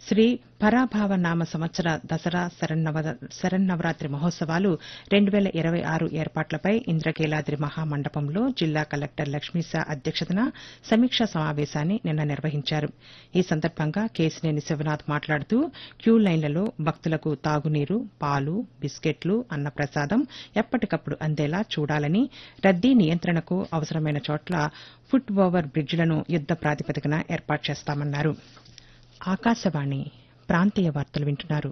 శ్రీ పరాభావ నామ సంవత్సర దసరా శరన్నవ- శరన్నవరాత్రి మహోత్సవాలు రెండు వేల ఇరవై ఆరు ఏర్పాట్లపై ఇంద్రకీలాద్రి మహామండపంలో జిల్లా కలెక్టర్ లక్ష్మీశా అధ్యక్షతన సమీక్షా సమావేశాన్ని నిన్న నిర్వహించారు ఈ సందర్భంగా కేశినేని శివనాథ్ మాట్లాడుతూ క్యూ లైన్లలో భక్తులకు తాగునీరు పాలు బిస్కెట్లు అన్నప్రసాదం ఎప్పటికప్పుడు అందేలా చూడాలని రద్దీ నియంత్రణకు అవసరమైన చోట్ల ఫుట్ ఓవర్ బ్రిడ్జిలను యుద్ద ప్రాతిపదికన ఏర్పాటు చేస్తామన్నారు ఆకాశవాణి ప్రాంతీయ వార్తలు వింటున్నారు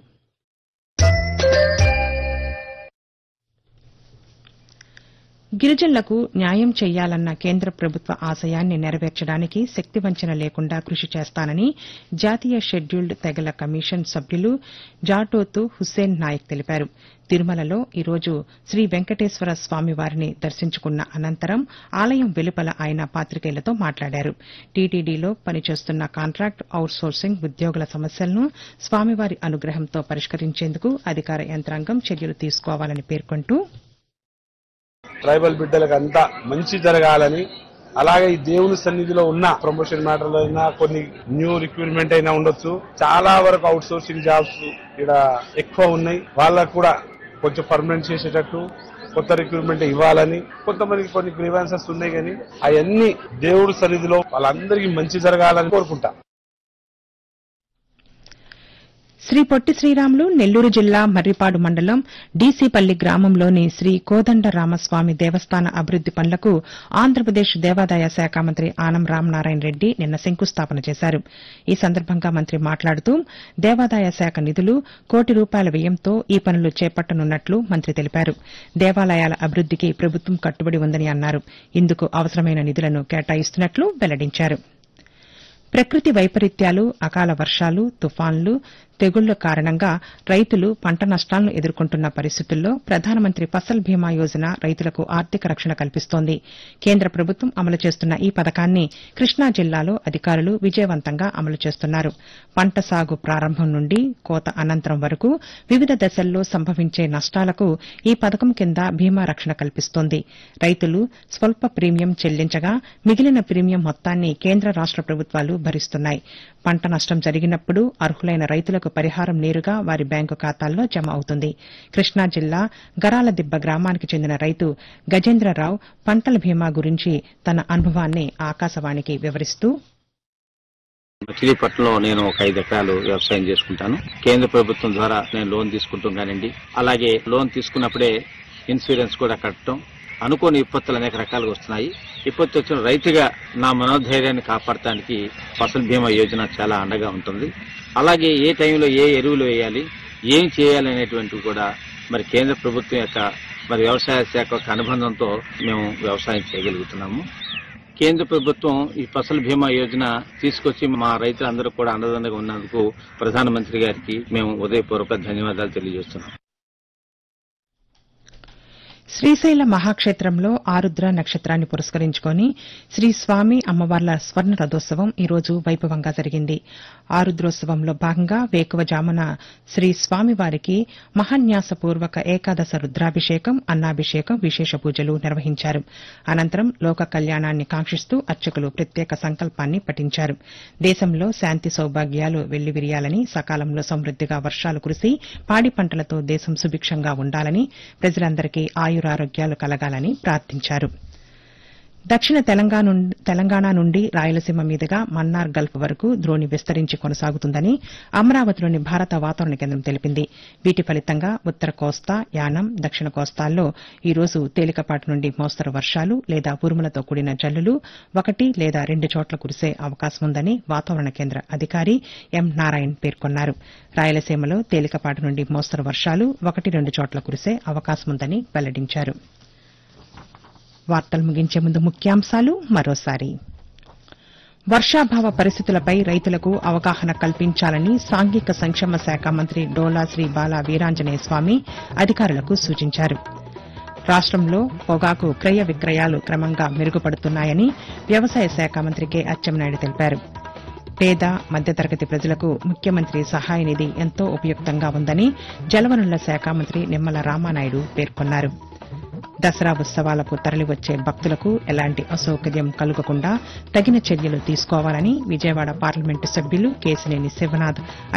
గిరిజనులకు న్యాయం చేయాలన్న కేంద్ర ప్రభుత్వ ఆశయాన్ని నెరవేర్చడానికి శక్తివంచన లేకుండా కృషి చేస్తానని జాతీయ షెడ్యూల్డ్ తెగల కమిషన్ సభ్యులు జాటోతు హుస్సేన్ నాయక్ తెలిపారు తిరుమలలో ఈరోజు శ్రీ వెంకటేశ్వర స్వామివారిని దర్శించుకున్న అనంతరం ఆలయం వెలుపల ఆయన పాతికేయులతో మాట్లాడారు టీటీడీలో పనిచేస్తున్న కాంట్రాక్ట్ అవుట్సోర్సింగ్ ఉద్యోగుల సమస్యలను స్వామివారి అనుగ్రహంతో పరిష్కరించేందుకు అధికార యంత్రాంగం చర్యలు తీసుకోవాలని పేర్కొంటూ ట్రైబల్ బిడ్డలకు అంతా మంచి జరగాలని అలాగే ఈ దేవుని సన్నిధిలో ఉన్న ప్రమోషన్ మ్యాటర్లో అయినా కొన్ని న్యూ రిక్రూట్మెంట్ అయినా ఉండొచ్చు చాలా వరకు అవుట్ సోర్సింగ్ జాబ్స్ ఇక్కడ ఎక్కువ ఉన్నాయి వాళ్ళకు కూడా కొంచెం పర్మనెంట్ చేసేటట్టు కొత్త రిక్రూట్మెంట్ ఇవ్వాలని కొంతమందికి కొన్ని గ్రీవాన్సెస్ ఉన్నాయి కానీ అవన్నీ దేవుడి సన్నిధిలో వాళ్ళందరికీ మంచి జరగాలని కోరుకుంటా శ్రీ పొట్టి శ్రీరాములు నెల్లూరు జిల్లా మర్రిపాడు మండలం డీసీపల్లి గ్రామంలోని శ్రీ కోదండ రామస్వామి దేవస్థాన అభివృద్ది పనులకు ఆంధ్రప్రదేశ్ దేవాదాయ శాఖ మంత్రి ఆనం రామనారాయణ రెడ్డి నిన్న శంకుస్థాపన చేశారు ఈ సందర్భంగా మంత్రి మాట్లాడుతూ దేవాదాయ శాఖ నిధులు కోటి రూపాయల వ్యయంతో ఈ పనులు చేపట్టనున్నట్లు మంత్రి తెలిపారు దేవాలయాల అభివృద్దికి ప్రభుత్వం కట్టుబడి ఉందని అన్నారు ఇందుకు అవసరమైన నిధులను కేటాయిస్తున్నట్లు వెల్లడించారు ప్రకృతి వైపరీత్యాలు అకాల వర్షాలు తుఫాన్లు తెగుళ్ల కారణంగా రైతులు పంట నష్టాలను ఎదుర్కొంటున్న పరిస్థితుల్లో ప్రధానమంత్రి ఫసల్ బీమా యోజన రైతులకు ఆర్థిక రక్షణ కల్పిస్తోంది కేంద్ర ప్రభుత్వం అమలు చేస్తున్న ఈ పథకాన్ని కృష్ణా జిల్లాలో అధికారులు విజయవంతంగా అమలు చేస్తున్నారు పంట సాగు ప్రారంభం నుండి కోత అనంతరం వరకు వివిధ దశల్లో సంభవించే నష్టాలకు ఈ పథకం కింద బీమా రక్షణ కల్పిస్తోంది రైతులు స్వల్ప ప్రీమియం చెల్లించగా మిగిలిన ప్రీమియం మొత్తాన్ని కేంద్ర రాష్ట ప్రభుత్వాలు భరిస్తున్నాయి పంట నష్టం జరిగినప్పుడు అర్హులైన రైతులకు పరిహారం నేరుగా వారి బ్యాంకు ఖాతాల్లో జమ అవుతుంది కృష్ణా జిల్లా గరాలదిబ్బ గ్రామానికి చెందిన రైతు గజేంద్రరావు పంటల బీమా గురించి తన అనుభవాన్ని ఆకాశవాణికి వివరిస్తూ మచిలీపట్నంలో నేను ఒక ఐదు ఎకరాలు వ్యవసాయం చేసుకుంటాను కేంద్ర ప్రభుత్వం ద్వారా నేను లోన్ తీసుకుంటాం కానివ్వండి అలాగే లోన్ తీసుకున్నప్పుడే ఇన్సూరెన్స్ కూడా కట్టడం అనుకోని విపత్తులు అనేక రకాలుగా వస్తున్నాయి విపత్తు వచ్చిన రైతుగా నా మనోధైర్యాన్ని కాపాడటానికి ఫసల్ బీమా యోజన చాలా అండగా ఉంటుంది అలాగే ఏ టైంలో ఏ ఎరువులు వేయాలి ఏం చేయాలి అనేటువంటివి కూడా మరి కేంద్ర ప్రభుత్వం యొక్క మరి వ్యవసాయ శాఖ యొక్క అనుబంధంతో మేము వ్యవసాయం చేయగలుగుతున్నాము కేంద్ర ప్రభుత్వం ఈ ఫసల్ బీమా యోజన తీసుకొచ్చి మా రైతులందరూ కూడా అండదండగా ఉన్నందుకు ప్రధానమంత్రి గారికి మేము ఉదయపూర్వక ధన్యవాదాలు తెలియజేస్తున్నాం శ్రీశైల మహాక్షేత్రంలో ఆరుద్ర నక్షత్రాన్ని పురస్కరించుకొని శ్రీ స్వామి అమ్మవార్ల స్వర్ణ రథోత్సవం ఈ రోజు వైభవంగా జరిగింది ఆరుద్రోత్సవంలో భాగంగా వేకువజామున శ్రీ స్వామివారికి మహాన్యాసపూర్వక ఏకాదశ రుద్రాభిషేకం అన్నాభిషేకం విశేష పూజలు నిర్వహించారు అనంతరం లోక కళ్యాణాన్ని కాంక్షిస్తూ అర్చకులు ప్రత్యేక సంకల్పాన్ని పఠించారు దేశంలో శాంతి సౌభాగ్యాలు వెల్లివిరియాలని సకాలంలో సమృద్దిగా వర్షాలు కురిసి పాడి పంటలతో దేశం సుభిక్షంగా ఉండాలని ప్రజలందరికీ ఆయురారోగ్యాలు కలగాలని ప్రార్థించారు దక్షిణ తెలంగాణ నుండి- తెలంగాణ నుండి రాయలసీమ మీదుగా మన్నార్ గల్ఫ్ వరకు ద్రోణి విస్తరించి కొనసాగుతుందని అమరావతిలోని భారత వాతావరణ కేంద్రం తెలిపింది వీటి ఫలితంగా ఉత్తర కోస్తా యానం దక్షిణ కోస్తాల్లో ఈ రోజు తేలికపాటి నుండి మోస్తరు వర్షాలు లేదా ఉరుములతో కూడిన జల్లులు ఒకటి లేదా రెండు చోట్ల కురిసే అవకాశం ఉందని వాతావరణ కేంద్ర అధికారి ఎం నారాయణ్ పేర్కొన్నారు రాయలసీమలో తేలికపాటి నుండి మోస్తరు వర్షాలు ఒకటి రెండు చోట్ల కురిసే అవకాశం ఉందని వెల్లడించారు వార్తలు ముగించే ముందు ముఖ్యాంశాలు మరోసారి వర్షాభావ పరిస్థితులపై రైతులకు అవగాహన కల్పించాలని సాంఘిక సంక్షేమ శాఖ మంత్రి డోలా శ్రీ బాలా వీరాంజనేయ స్వామి అధికారులకు సూచించారు రాష్టంలో పొగాకు క్రయ విక్రయాలు క్రమంగా మెరుగుపడుతున్నాయని వ్యవసాయ శాఖ మంత్రి కె అచ్చెన్నాయుడు తెలిపారు పేద మధ్యతరగతి ప్రజలకు ముఖ్యమంత్రి సహాయ నిధి ఎంతో ఉపయుక్తంగా ఉందని జలవనరుల శాఖ మంత్రి నిమ్మల రామానాయుడు పేర్కొన్నారు దసరా ఉత్సవాలకు తరలివచ్చే భక్తులకు ఎలాంటి అసౌకర్యం కలుగకుండా తగిన చర్యలు తీసుకోవాలని విజయవాడ పార్లమెంటు సభ్యులు కేశినేని శివనాథ్